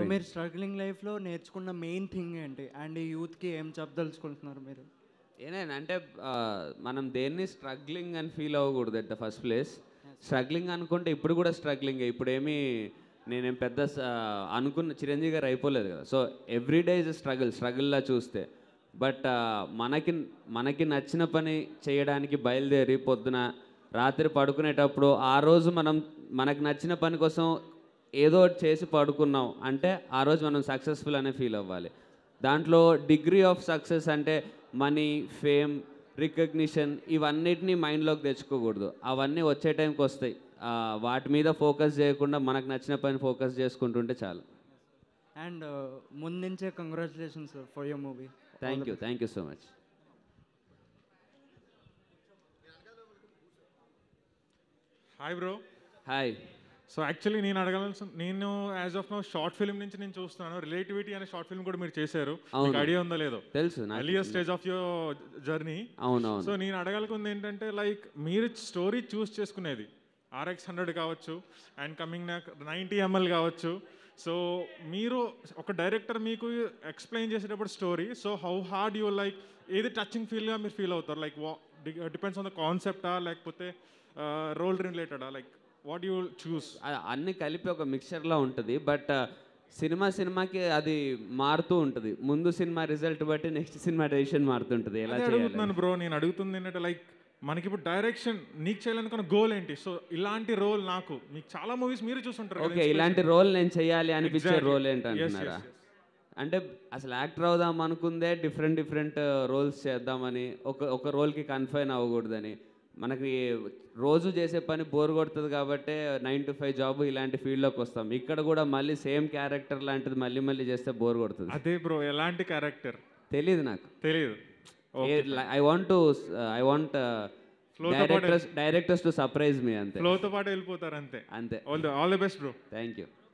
పోయింది మీరు స్ట్రగ్లింగ్ లైఫ్లో నేర్చుకున్న మెయిన్ థింగ్ ఏంటి అండ్ ఈ యూత్కి ఏం చెప్పదలుచుకుంటున్నారు మీరు ఏనైనా అంటే ఆ, మనం దేన్ని స్ట్రగ్లింగ్ అని ఫీల్ అవ్వకూడదు at the first place struggling అనుకుంటే ఇప్పుడు కూడా స్ట్రగ్లింగ్ ఇప్పుడు ఏమీ నేనేం పెద్ద స- అనుకున్న చిరంజీవి గారు అయిపోలేదు కదా so every day is struggle స్ట్రగుల్లా చూస్తే బట్ మనకి మనకి నచ్చిన పని చేయడానికి బయలుదేరి పొద్దున రాత్రి పడుకునేటప్పుడు ఆ రోజు మనం మనకు నచ్చిన పని కోసం ఏదో ఒకటి చేసి పడుకున్నాం అంటే ఆ రోజు మనం సక్సెస్ఫుల్ అనే ఫీల్ అవ్వాలి దాంట్లో డిగ్రీ ఆఫ్ సక్సెస్ అంటే మనీ ఫేమ్ రికగ్నిషన్ ఇవన్నిటిని మైండ్లోకి తెచ్చుకోకూడదు అవన్నీ వచ్చే టైంకి వస్తాయి ఆ, వాటి మీద ఫోకస్ చేయకుండా మనకు నచ్చిన పని ఫోకస్ చేసుకుంటుంటే చాలు అండ్ ముందుంచే congratulations for your movie thank you thank you so much hi bro hi so actually నేను అడగాల్సిన నేను as of no short film నుంచి నేను చూస్తున్నాను రిలేటివిటీ అనే షార్ట్ ఫిల్మ్ కూడా మీరు చేశారు అవును. మీకు ఐడియా ఉందో లేదో తెలుసు నాకు earlier stage of your journey అవునవును సో నేను అడగలుకుంది ఏంటంటే లైక్ మీరు స్టోరీ చూస్ చేసుకునేది ఆర్ఎక్స్ హండ్రెడ్ కావచ్చు అండ్ కమింగ్ నైంటీ ఎంఎల్ కావచ్చు సో మీరు ఒక డైరెక్టర్ మీకు ఎక్స్ప్లెయిన్ చేసేటప్పుడు story so how hard you like ఏది టచింగ్ ఫీల్గా మీరు ఫీల్ అవుతారు లైక్ డిపెండ్స్ ఆన్ ద కాన్సెప్టా లేకపోతే రోల్ రిలేటెడా లైక్ వాట్ యూ చూస్ అ- అన్ని కలిపి ఒక మిక్చర్లో ఉంటుంది బట్ సినిమా సినిమాకి అది మారుతూ ఉంటుంది ముందు సినిమా రిజల్ట్ బట్టి నెక్స్ట్ సినిమా డెసిషన్ మారుతుంటుంది ఎలా అదే చేయాలి అడుగుతున్నాను బ్రో నేను అడుగుతుంది ఏంటంటే లైక్ మనకి ఇప్పుడు డైరెక్షన్ నీకు చేయాలనుకున్న గోల్ ఏంటి సో ఇలాంటి రోల్ నాకు మీకు చాలా మూవీస్ మీరు చూసుంటారు కదా, ఓకే ఇలాంటి రోల్ నేను చేయాలి అనిపించే Exactly. రోల్ Yes, ఏంటంటున్నారా yes, yes. అంటే అసలు యాక్టర్ అవుదాం అనుకుందే డిఫరెంట్ డిఫరెంట్ రోల్స్ చేద్దామని ఒక ఒక రోల్కి కన్ఫైన్ అవ్వకూడదని మనకి రోజు చేసే పని బోర్ కొడుతుంది కాబట్టి నైన్ టు ఫైవ్ జాబ్ ఇలాంటి ఫీల్డ్లోకి వస్తాం ఇక్కడ కూడా మళ్ళీ సేమ్ క్యారెక్టర్ లాంటిది మళ్ళీ మళ్ళీ చేస్తే బోర్ కొడుతుంది అదే బ్రో ఎలాంటి క్యారెక్టర్ తెలియదు నాకు తెలియదు I want to I want Flow తో పాటు- directors directors to surprise me అంతే ఫ్లోతో పాటు వెళ్ళిపోతారు అంతే అంతే all the all the best bro thank you